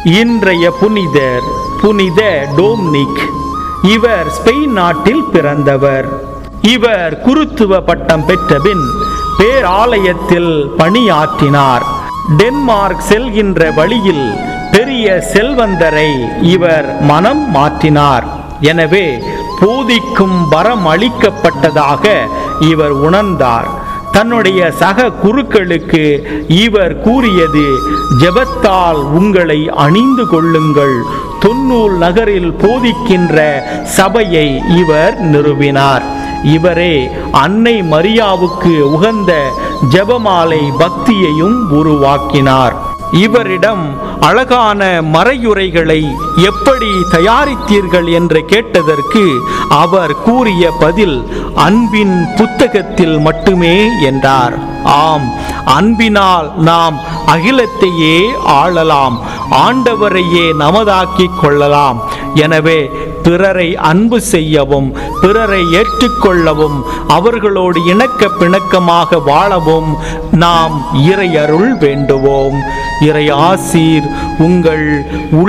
இன்றைய புனிதர் புனித டோம்னிக் இவர் ஸ்பெயின் நாட்டில் பிறந்தவர் இவர் குருத்துவ பட்டம் பெற்றபின் பேராலயத்தில் பணியாற்றினார் டென்மார்க் செல்கின்ற வழியில் பெரிய செல்வந்தரை இவர் மனம் மாற்றினார் எனவே போதிக்கும் வரம் அளிக்கப்பட்டதாக இவர் உணர்ந்தார் தன்னுடைய சக குருக்களுக்கு இவர் கூறியது ஜெபத்தால் உங்களை அணிந்து கொள்ளுங்கள் தொன்னூல் நகரில் போதிக்கின்ற சபையை இவர் நிறுவினார் இவரே அன்னை மரியாவுக்கு உகந்த ஜெபமாலை பக்தியையும் உருவாக்கினார் இவரிடம் அழகான மறையுரைகளை எப்படி தயாரித்தீர்கள் என்று கேட்டதற்கு அவர் கூறிய பதில் அன்பின் புத்தகத்தில் மட்டுமே என்றார் ஆம் அன்பினால் நாம் அகிலத்தையே ஆளலாம் ஆண்டவரையே நமதாக்கிக் கொள்ளலாம் எனவே பிறரை அன்பு செய்யவும் பிறரை ஏற்றுக்கொள்ளவும் அவர்களோடு இணக்க பிணக்கமாக வாழவும் நாம் இறையருள் வேண்டுவோம் இறை ஆசீர் உங்கள்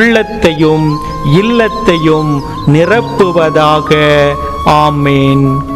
உள்ளத்தையும் இல்லத்தையும் நிரப்புவதாக ஆமேன்